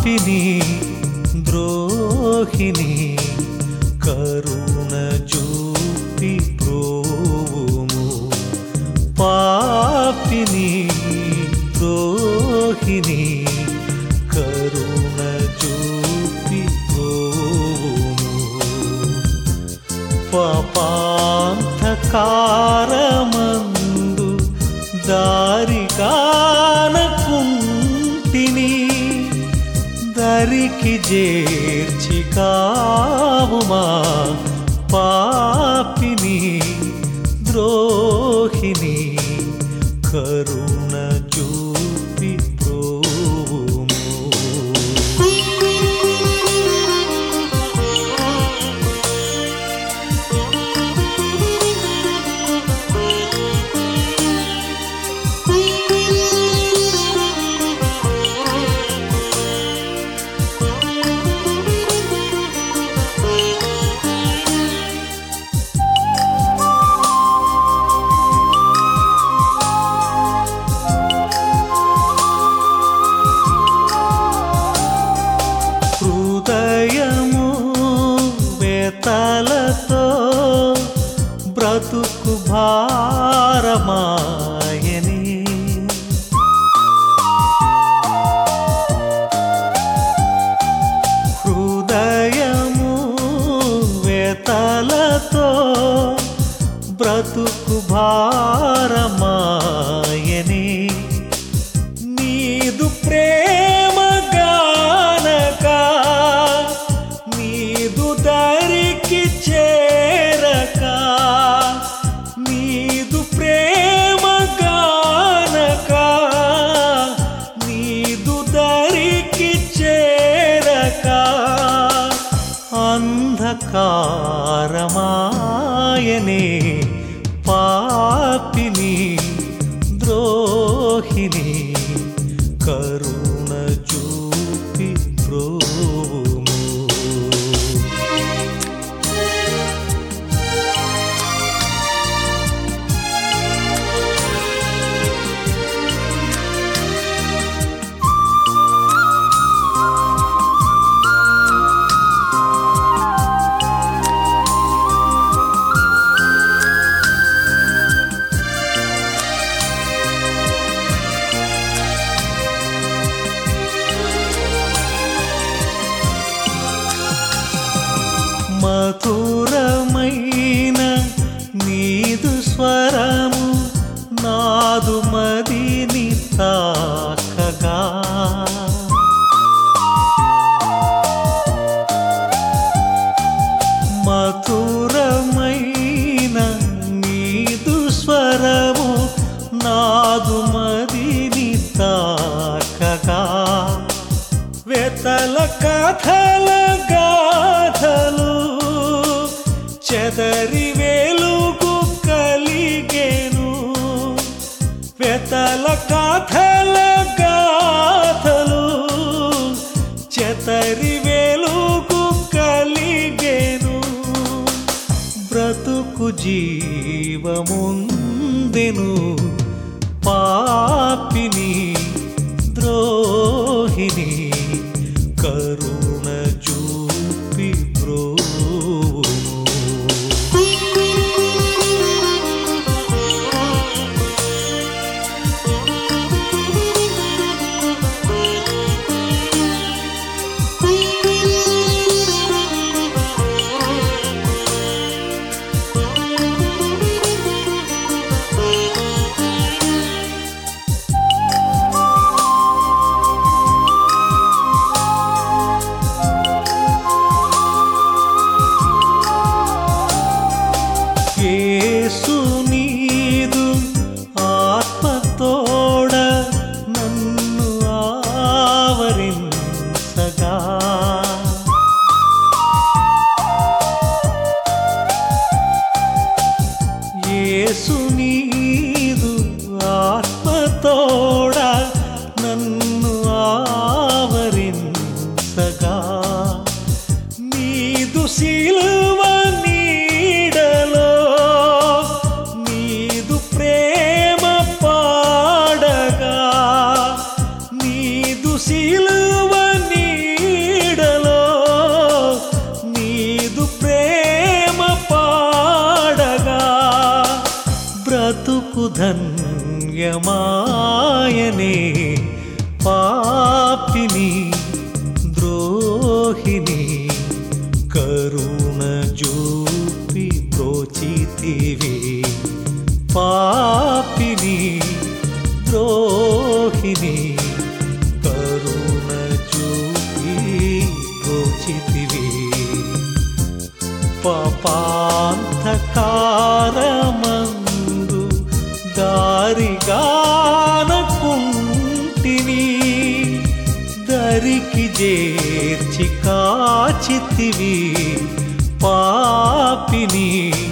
పాపిని ద్రోహిని కరుణ చూపి ప్రోవుము పాపిని ద్రోహిని కరుణ చూపి ప్రోవుము పాపాంధకారమందు దారి కానకుంటిని దరికి చేర్చి కావుమా పాపిని ద్రోహిని కరుణ చూపి ప్రోవుము హృదయము వేతలతో బ్రతుకు భారమాయని హృదయము వేతలతో బ్రతుకు భారమాయని నీదు ప్రేమ గానక నీదు దరికి చేరక నీదు ప్రేమ గానక నీదు దరికి చేరక అంధకారమాయనే పాపిని ద్రోహిని కరుణ చూపి ప్రోము మధురమైన నీదు స్వరము నాదు మదిని తాకగా మధురమైన నీదు స్వరము నాదు మదిని తాకగా వెతల కథల గాథలు చెదరి వెలుగు కలిగేను వెతల కథల గాథలు చెదరి వెలుగు కలిగేను బ్రతుకు జీవముందెను పాపిని ద్రోహిని కరుణ చూపి బ్రోవుము పుణ్యమాయనే పాపిని ద్రోహిణి కరుణ జూపి బ్రోచితివి పాపిని ద్రోహిణి కరుణ చూపి బ్రోచితివి పాపాంధకారమందు దారిగానకుంటిని దరికి చేర్చి కాచితివి పాపిని